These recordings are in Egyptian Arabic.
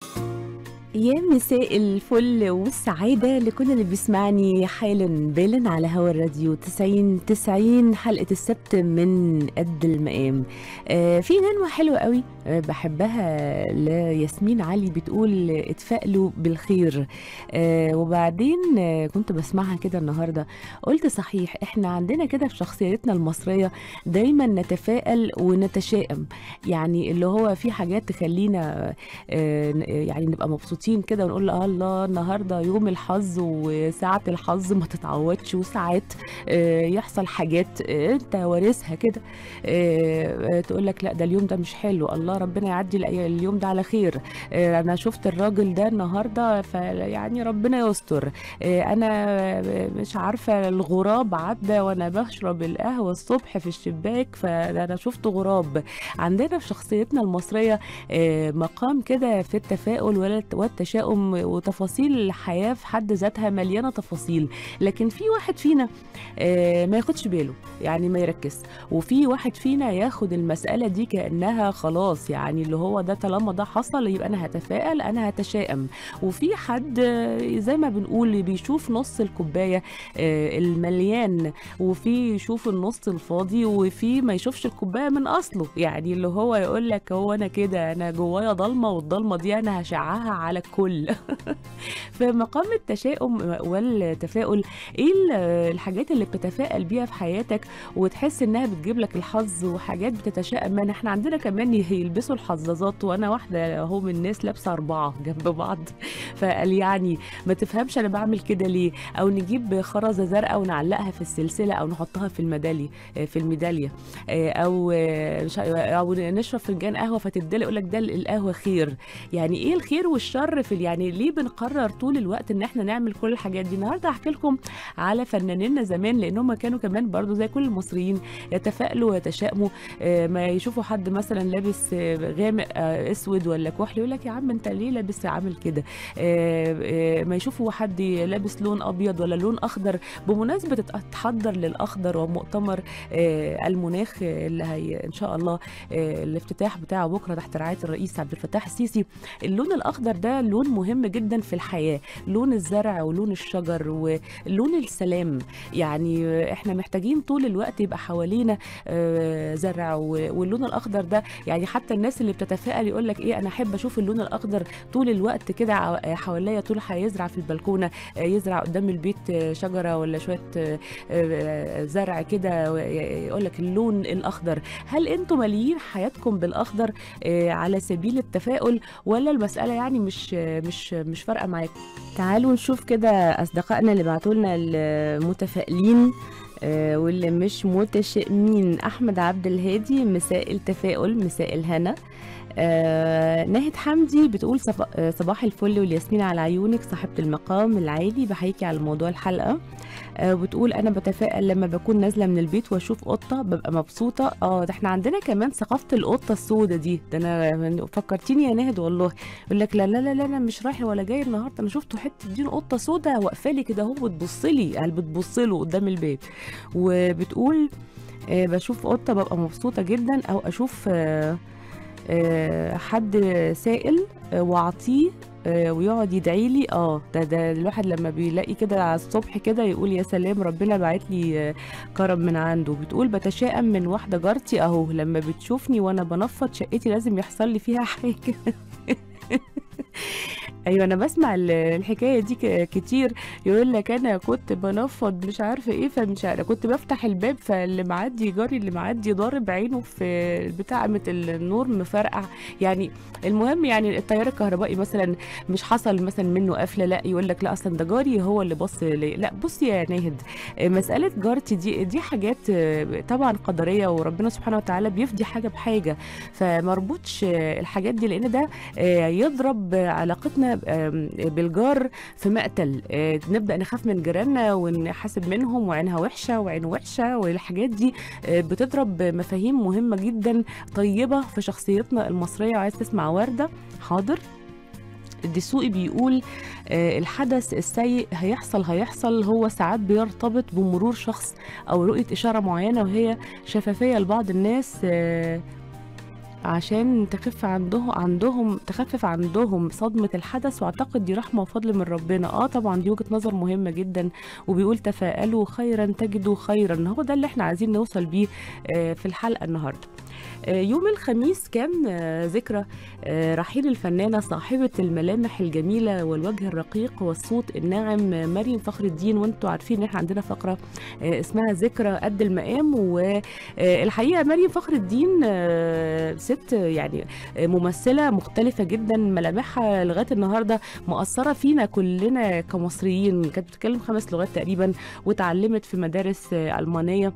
يا مساء الفل والسعادة لكل اللي بيسمعني حالا بالا على هوا الراديو 90 90 حلقة السبت من قد المقام آه في غنوة حلوة قوي آه بحبها لياسمين علي بتقول اتفائلوا بالخير آه وبعدين آه كنت بسمعها كده النهاردة قلت صحيح احنا عندنا كده في شخصيتنا المصرية دايما نتفائل ونتشائم يعني اللي هو في حاجات تخلينا آه يعني نبقى مبسوطين كده ونقول آه الله النهارده يوم الحظ وساعة الحظ ما تتعوضش وساعات آه يحصل حاجات آه انت وارثها كده آه تقول لك لا ده اليوم ده مش حلو الله ربنا يعدي الأي- اليوم ده على خير آه انا شفت الراجل ده النهارده فيعني ربنا يستر آه انا مش عارفه الغراب عدى وانا بشرب القهوه الصبح في الشباك فانا شفت غراب عندنا في شخصيتنا المصريه آه، مقام كده في التفاؤل والت- والتشاؤم وتفاصيل الحياة في حد ذاتها مليانة تفاصيل لكن في واحد فينا آه، ما ياخدش باله يعني ما يركز وفي واحد فينا ياخد المسألة دي كأنها خلاص يعني اللي هو ده طالما ده حصل يبقى أنا هتفائل أنا هتشائم وفي حد آه، زي ما بنقول بيشوف نص الكوباية آه، المليان وفي يشوف النص الفاضي وفي ما يشوفش الكوباية من أصله يعني اللي هو يقول لك هو أنا كده أنا جوايا ضلمة والضلمة دي أنا هشعها على الكل في مقام التشاؤم والتفاؤل ايه ال- الحاجات اللي بتتفائل بيها في حياتك وتحس انها بتجيب لك الحظ وحاجات بتتشائم منها احنا عندنا كمان يلبسوا الحظاظات وانا واحده اهو من الناس لابسه اربعه جنب بعض فقال يعني ما تفهمش انا بعمل كده ليه او نجيب خرزه زرقاء ونعلقها في السلسله او نحطها في الميداليه في الميداليه او مش- او نشرب فنجان قهوه فتدلق يقول لك ده القهوه خير يعني ايه الخير والشر في ال- يعني ليه بنقرر طول الوقت ان احنا نعمل كل الحاجات دي النهارده هحكي لكم على فنانينا زمان لان هم كانوا كمان برضو زي كل المصريين يتفائلوا ويتشائموا آه، ما يشوفوا حد مثلا لابس آه، غامق آه، اسود ولا كحل يقول لك يا عم انت ليه لابس عامل كده آه، آه، ما يشوفوا حد لابس لون ابيض ولا لون اخضر بمناسبه تتحضر للاخضر ومؤتمر آه، المناخ آه، اللي هي ان شاء الله آه، الافتتاح بتاعه بكره تحت رعايه الرئيس عبد الفتاح السيسي اللون الاخضر ده لون مهم جدا في الحياه لون الزرع ولون الشجر ولون السلام يعني احنا محتاجين طول الوقت يبقى حوالينا آه، زرع و- واللون الاخضر ده يعني حتى الناس اللي بتتفائل يقول لك ايه انا احب اشوف اللون الاخضر طول الوقت كده ع- حواليا طول هيزرع في البلكونه آه، يزرع قدام البيت آه، شجره ولا شويه آه، آه، زرع كده يقول لك اللون الاخضر هل انتم ماليين حياتكم بالاخضر آه، على سبيل التفاؤل ولا المساله يعني مش مش مش فارقه معاكم تعالوا نشوف كده اصدقائنا اللي بعتوا لنا المتفائلين آه، واللي مش متشائمين احمد عبد الهادي مساء التفاؤل مساء الهنا آه ناهد حمدي بتقول صبا- آه، صباح الفل والياسمين على عيونك صاحبة المقام العالي بحيكي على موضوع الحلقة آه بتقول انا بتفائل لما بكون نازله من البيت واشوف قطه ببقى مبسوطه اه ده احنا عندنا كمان ثقافه القطه السوداء دي ده انا فكرتيني يا ناهد والله يقول لك لا لا لا لا انا مش رايح ولا جاي النهارده انا شفته حته دين قطه سوداء واقفه لي كده اهو بتبص لي يعني بتبص له قدام الباب وبتقول آه بشوف قطه ببقى مبسوطه جدا او اشوف آه آه حد سائل آه واعطيه آه، ويقعد يدعي لي اه ده ده الواحد لما بيلاقي كده على الصبح كده يقول يا سلام ربنا باعت لي آه، كرم من عنده بتقول بتشائم من واحده جارتي اهو لما بتشوفني وانا بنفض شقتي لازم يحصل لي فيها حاجه ايوه انا بسمع ال- الحكايه دي ك- كتير يقول لك انا كنت بنفض مش عارفه ايه فمش عارفه كنت بفتح الباب فاللي معدي جاري اللي معدي ضارب عينه في البتاع قامت النور مفرقع يعني المهم يعني التيار الكهربائي مثلا مش حصل مثلا منه قفله لا يقول لك لا اصلا ده جاري هو اللي بص لي. لا بصي يا ناهد مساله جارتي دي دي حاجات طبعا قدريه وربنا سبحانه وتعالى بيفدي حاجه بحاجه فمربوطش الحاجات دي لان ده يضرب علاقتنا بالجار في مقتل نبدا نخاف من جيراننا ونحاسب منهم وعينها وحشه وعين وحشه والحاجات دي بتضرب مفاهيم مهمه جدا طيبه في شخصيتنا المصريه وعايز تسمع ورده حاضر الدسوقي بيقول آه الحدث السيء هيحصل هيحصل هو ساعات بيرتبط بمرور شخص او رؤيه اشاره معينه وهي شفافيه لبعض الناس آه عشان تخف عندهم عندهم تخفف عندهم صدمة الحدث واعتقد دي رحمة وفضل من ربنا اه طبعا دي وجهة نظر مهمة جدا وبيقول تفائلوا خيرا تجدوا خيرا هو ده اللي احنا عايزين نوصل بيه آه، في الحلقة النهاردة آه، يوم الخميس كان آه، ذكرى آه، رحيل الفنانة صاحبة الملامح الجميلة والوجه الرقيق والصوت الناعم آه، مريم فخر الدين وانتوا عارفين ان احنا عندنا فقرة آه، اسمها ذكرى قد المقام والحقيقة مريم فخر الدين آه، ست يعني آه، ممثلة مختلفة جدا ملامحها لغاية النهاردة مؤثرة فينا كلنا كمصريين كانت بتتكلم خمس لغات تقريبا وتعلمت في مدارس آه، ألمانية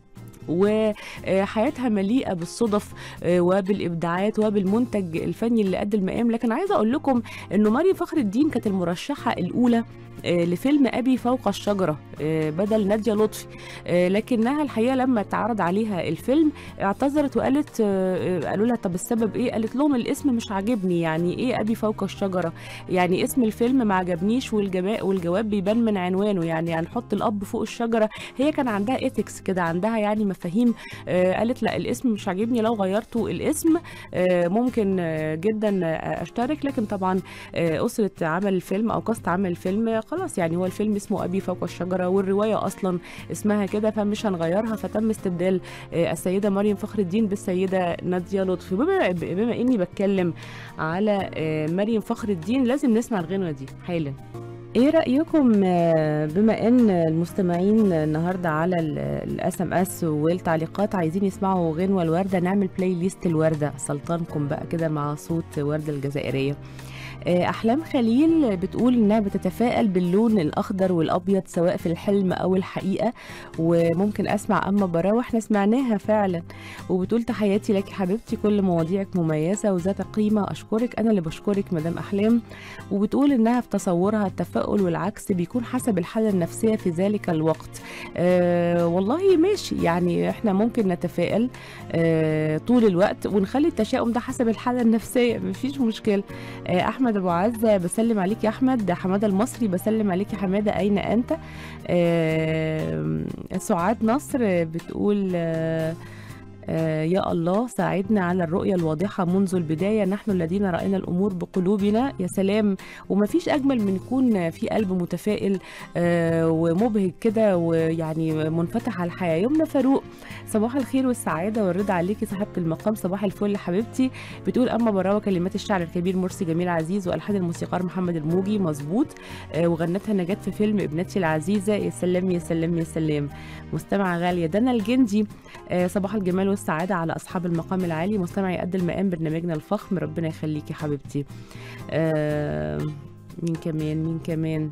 وحياتها مليئه بالصدف آه، وبالابداعات وبالمنتج الفني اللي قد المقام لكن عايزه اقول لكم انه مريم فخر الدين كانت المرشحه الاولى آه، لفيلم ابي فوق الشجره آه، بدل ناديه لطفي آه، لكنها الحقيقه لما اتعرض عليها الفيلم اعتذرت وقالت آه، آه، قالوا لها طب السبب ايه قالت لهم الاسم مش عاجبني يعني ايه ابي فوق الشجره يعني اسم الفيلم ما عجبنيش والجواب والجواب بيبان من عنوانه يعني هنحط الاب فوق الشجره هي كان عندها ايثكس كده عندها يعني مفاهيم آه، قالت لا الاسم مش عاجبني لو غيرتوا الاسم آه، ممكن آه، جدا آه، اشترك لكن طبعا آه، اسره عمل الفيلم او كاست عمل الفيلم آه، خلاص يعني هو الفيلم اسمه ابي فوق الشجره والروايه اصلا اسمها كده فمش هنغيرها فتم استبدال آه، السيده مريم فخر الدين بالسيده ناديه لطفي بما بما اني بتكلم على آه، مريم فخر الدين لازم نسمع الغنوه دي حالا ايه رايكم آه، بما ان المستمعين النهارده على الاس ام اس والتعليقات عايزين يسمعوا غنوه الورده نعمل بلاي ليست الورده سلطانكم بقى كده مع صوت ورده الجزائريه آه، احلام خليل بتقول انها بتتفائل باللون الاخضر والابيض سواء في الحلم او الحقيقه وممكن اسمع اما برا واحنا سمعناها فعلا وبتقول تحياتي لك حبيبتي كل مواضيعك مميزه وذات قيمه اشكرك انا اللي بشكرك مدام احلام وبتقول انها في تصورها التفاؤل والعكس بيكون حسب الحاله النفسيه في ذلك الوقت آه والله ماشي يعني احنا ممكن نتفائل آه طول الوقت ونخلي التشاؤم ده حسب الحاله النفسيه مفيش مشكله آه احمد ابو عزه بسلم عليك يا احمد حماده المصري بسلم عليك يا حماده اين انت آه سعاد نصر بتقول آه آه، يا الله ساعدنا على الرؤية الواضحة منذ البداية نحن الذين رأينا الأمور بقلوبنا يا سلام وما فيش أجمل من يكون في قلب متفائل آه، ومبهج كده ويعني منفتح على الحياة يومنا فاروق صباح الخير والسعادة والرضا عليكي صاحبة المقام صباح الفل حبيبتي بتقول أما براوة كلمات الشاعر الكبير مرسي جميل عزيز وألحان الموسيقار محمد الموجي مظبوط آه، وغنتها نجاة في فيلم ابنتي العزيزة يا سلام يا سلام يا سلام مستمعة غالية دنا الجندي آه، صباح الجمال والسعادة على أصحاب المقام العالي مستمعي قد المقام برنامجنا الفخم ربنا يخليكي حبيبتي آه، مين كمان مين كمان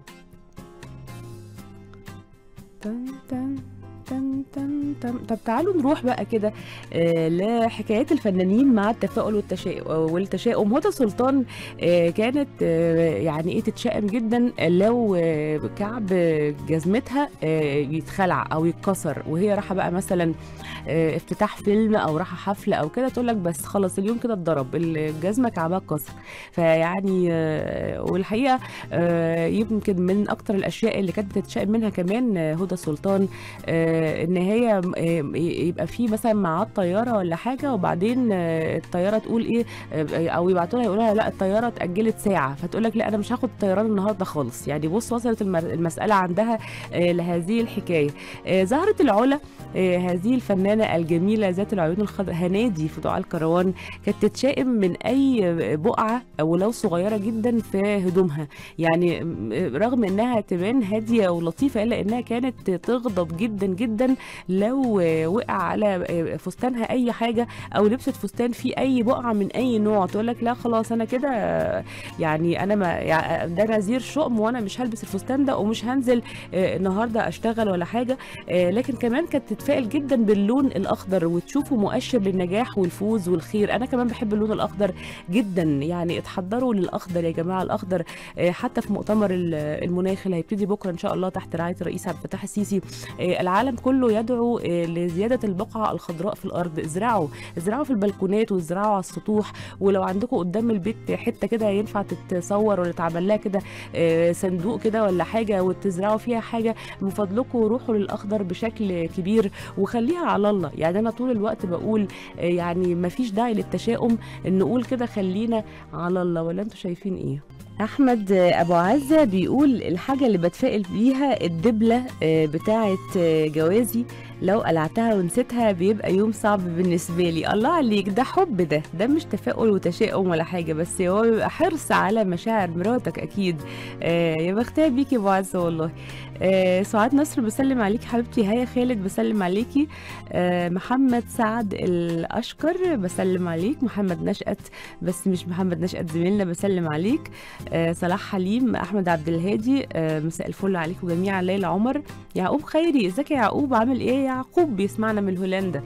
تن تن تن تن تن طب تعالوا نروح بقى كده آه، لحكايات الفنانين مع التفاؤل والتشاؤم والتشاؤم هدى سلطان آه، كانت آه، يعني ايه تتشائم جدا لو آه، كعب جزمتها آه، يتخلع او يتكسر وهي رايحه بقى مثلا آه، افتتاح فيلم او رايحه حفله او كده تقول لك بس خلاص اليوم كده اتضرب الجزمه كعبها اتكسر فيعني آه، والحقيقه آه، يمكن من اكتر الاشياء اللي كانت بتتشائم منها كمان آه، هدى سلطان آه، ان هي آه، يبقى في مثلا معاد طياره ولا حاجه وبعدين آه، الطياره تقول ايه آه، او يبعتوا لها يقولوا لها لا الطياره اتاجلت ساعه فتقول لك لا انا مش هاخد الطيران النهارده خالص يعني بص وصلت الم- المساله عندها آه، لهذه الحكايه آه، زهره العلا آه، هذه الفنانه الجميله ذات العيون الخضراء هنادي في دعاء الكروان كانت تتشائم من اي بقعه ولو صغيره جدا في هدومها يعني م- رغم انها تبان هاديه ولطيفه الا انها كانت تغضب جدا جدا لو وقع على فستانها اي حاجه او لبست فستان فيه اي بقعه من اي نوع تقول لك لا خلاص انا كده يعني انا ما يعني ده نذير شؤم وانا مش هلبس الفستان ده ومش هنزل آه، النهارده اشتغل ولا حاجه آه، لكن كمان كانت تتفائل جدا باللون الاخضر وتشوفه مؤشر للنجاح والفوز والخير انا كمان بحب اللون الاخضر جدا يعني اتحضروا للاخضر يا جماعه الاخضر آه، حتى في مؤتمر ال- المناخ اللي هيبتدي بكره ان شاء الله تحت رعايه الرئيس عبد الفتاح السيسي آه، العالم كله يدعو بدعو آه، لزياده البقعه الخضراء في الارض ازرعوا ازرعوا في البلكونات وازرعوا على السطوح ولو عندكم قدام البيت حته كده ينفع تتصور ولا تعمل لها كده آه، صندوق كده ولا حاجه وتزرعوا فيها حاجه من فضلكم روحوا للاخضر بشكل كبير وخليها على الله يعني انا طول الوقت بقول آه، يعني ما فيش داعي للتشاؤم ان نقول كده خلينا على الله ولا انتوا شايفين ايه احمد ابو عزه بيقول الحاجه اللي بتفائل بيها الدبله آه، بتاعه آه، جوازي لو قلعتها ونسيتها بيبقى يوم صعب بالنسبه لي الله عليك ده حب ده ده مش تفاؤل وتشاؤم ولا حاجه بس هو بيبقى حرص على مشاعر مراتك اكيد آه يا بختها بيكي يا ابو عزه والله آه سعاد نصر بسلم عليكي حبيبتي هيا خالد بسلم عليكي آه محمد سعد الاشكر بسلم عليك محمد نشأت بس مش محمد نشأت زميلنا بسلم عليك آه صلاح حليم احمد عبد الهادي آه مساء الفل عليكم جميعا ليلى عمر يعقوب خيري ازيك يا يعقوب عامل ايه يا يعقوب بيسمعنا من هولندا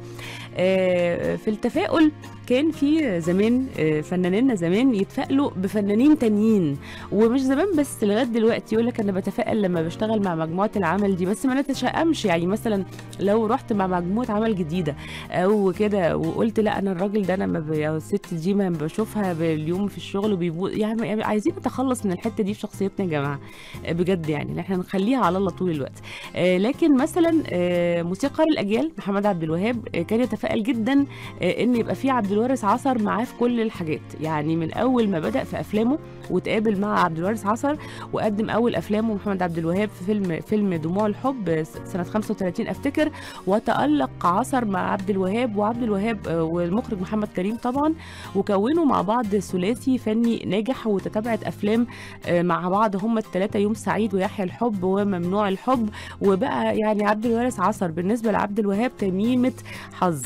آه في التفاؤل كان في زمان آه، فنانينا زمان يتفائلوا بفنانين تانيين ومش زمان بس لغايه دلوقتي يقول لك انا بتفائل لما بشتغل مع مجموعه العمل دي بس ما نتشائمش يعني مثلا لو رحت مع مجموعه عمل جديده او كده وقلت لا انا الراجل ده انا ما ب... أو الست دي ما بشوفها باليوم في الشغل وبيبوظ يعني يعني عايزين نتخلص من الحته دي في شخصيتنا يا جماعه آه، بجد يعني إن احنا نخليها على الله طول الوقت آه، لكن مثلا آه، موسيقار الاجيال محمد عبد الوهاب آه، كان يتفائل جدا آه، ان يبقى في عبد الوارث عصر معاه في كل الحاجات يعني من اول ما بدا في افلامه وتقابل مع عبد الوارث عصر وقدم اول افلامه محمد عبد الوهاب في فيلم فيلم دموع الحب سنه 35 افتكر وتالق عصر مع عبد الوهاب وعبد الوهاب آه، والمخرج محمد كريم طبعا وكونوا مع بعض ثلاثي فني ناجح وتتابعت افلام آه، مع بعض هم الثلاثه يوم سعيد ويحيى الحب وممنوع الحب وبقى يعني عبد الوارث عصر بالنسبه لعبد الوهاب تميمه حظ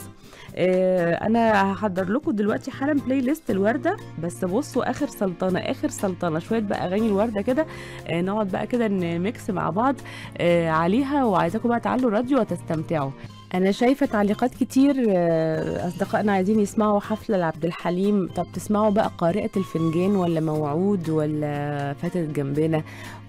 آه، انا هحضر لكم دلوقتي حالا بلاي ليست الورده بس بصوا اخر سلطنه اخر سلطنه شويه بقى اغاني الورده كده آه، نقعد بقى كده نميكس مع بعض آه، عليها وعايزاكم بقى تعلوا الراديو وتستمتعوا انا شايفه تعليقات كتير آه، اصدقائنا عايزين يسمعوا حفله لعبد الحليم طب تسمعوا بقى قارئه الفنجان ولا موعود ولا فاتت جنبنا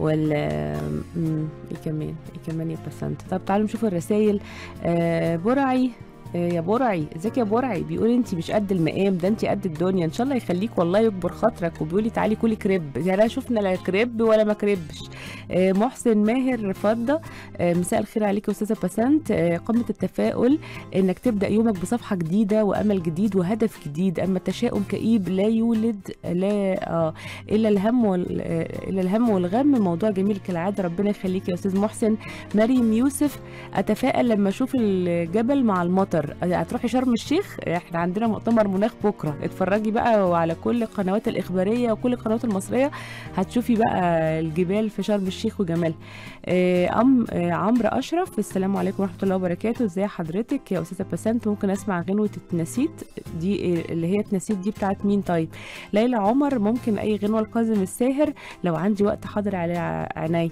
ولا مم، ايه كمان ايه كمان يا بسنت طب تعالوا نشوف الرسائل آه، برعي آه، يا برعي ازيك يا برعي بيقول انت مش قد المقام ده انت قد الدنيا ان شاء الله يخليك والله يكبر خاطرك وبيقول لي تعالي كلي كريب يعني لا شفنا لا كريب ولا ما كريبش آه، محسن ماهر فضه آه، مساء الخير عليك يا استاذه بسنت آه، قمه التفاؤل انك تبدا يومك بصفحه جديده وامل جديد وهدف جديد اما التشاؤم كئيب لا يولد لا آه الا الهم وال... آه، الا الهم والغم موضوع جميل كالعاده ربنا يخليك يا استاذ محسن مريم يوسف اتفائل لما اشوف الجبل مع المطر هتروحي شرم الشيخ احنا عندنا مؤتمر مناخ بكره اتفرجي بقى وعلى كل القنوات الاخباريه وكل القنوات المصريه هتشوفي بقى الجبال في شرم الشيخ وجمالها آه، ام آه، عمرو اشرف السلام عليكم ورحمه الله وبركاته ازي حضرتك يا استاذه بسنت ممكن اسمع غنوه اتنسيت دي إيه اللي هي اتنسيت دي بتاعت مين طيب ليلى عمر ممكن اي غنوه لكاظم الساهر لو عندي وقت حاضر على عيني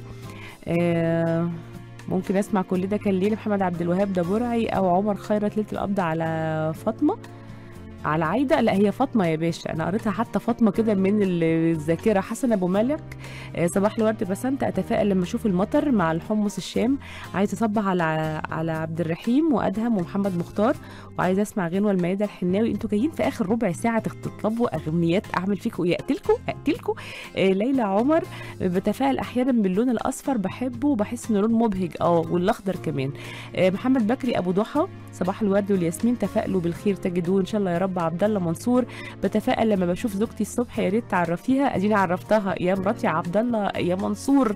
آه، ممكن اسمع كل ده كان ليل محمد عبد الوهاب ده برعي او عمر خيرت ليله القبض على فاطمه على عايده لا هي فاطمه يا باشا انا قريتها حتى فاطمه كده من الذاكره حسن ابو مالك آه، صباح الورد بسنت اتفائل لما اشوف المطر مع الحمص الشام عايزه اصبح على على عبد الرحيم وادهم ومحمد مختار وعايزه اسمع غنوه الميادة الحناوي انتوا جايين في اخر ربع ساعه تطلبوا اغنيات اعمل فيكم ايه اقتلكم اقتلكم آه، ليلى عمر بتفائل احيانا باللون الاصفر بحبه وبحس انه لون مبهج اه والاخضر كمان آه، محمد بكري ابو ضحى صباح الورد والياسمين تفائلوا بالخير تجدوه ان شاء الله يا رب عبد الله منصور بتفائل لما بشوف زوجتي الصبح يا ريت تعرفيها اديني عرفتها يا مراتي عبد الله يا منصور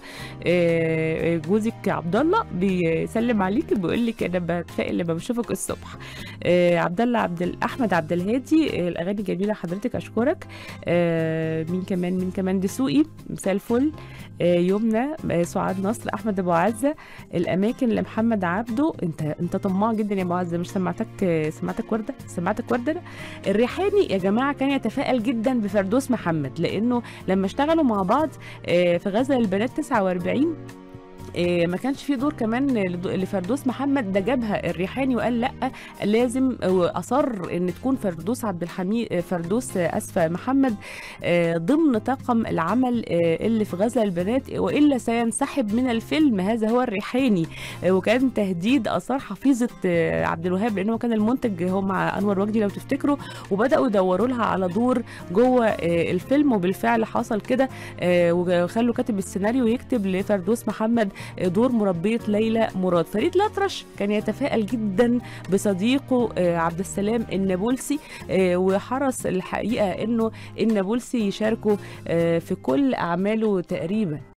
آه، جوزك عبد الله بيسلم عليك بيقول لك انا بتفائل لما بشوفك الصبح آه، عبد الله عبد ال- احمد عبد الهادي آه، الاغاني جميله حضرتك اشكرك آه، مين كمان مين كمان دسوقي مساء الفل آه، يمنى آه، سعاد نصر احمد ابو عزه الاماكن لمحمد عبده انت انت طماع جدا يا ابو عزه مش سمعتك آه، سمعتك ورده سمعتك ورده أنا؟ الريحاني يا جماعه كان يتفائل جدا بفردوس محمد لانه لما اشتغلوا مع بعض آه، في غزل البنات 49 إيه، ما كانش في دور كمان لد- لفردوس محمد ده جابها الريحاني وقال لا لازم واصر ان تكون فردوس عبد الحميد فردوس اسفه محمد آه، ضمن طاقم العمل آه، اللي في غزل البنات والا سينسحب من الفيلم هذا هو الريحاني آه، وكان تهديد اثار حفيظه آه، عبد الوهاب لانه كان المنتج هو مع انور وجدي لو تفتكروا وبداوا يدوروا لها على دور جوه آه، الفيلم وبالفعل حصل كده آه، وخلوا كاتب السيناريو يكتب لفردوس محمد دور مربية ليلى مراد فريد الأطرش كان يتفائل جدا بصديقه آه، عبد السلام النابلسي آه، وحرص الحقيقة أنه النابلسي يشاركه آه، في كل أعماله تقريبا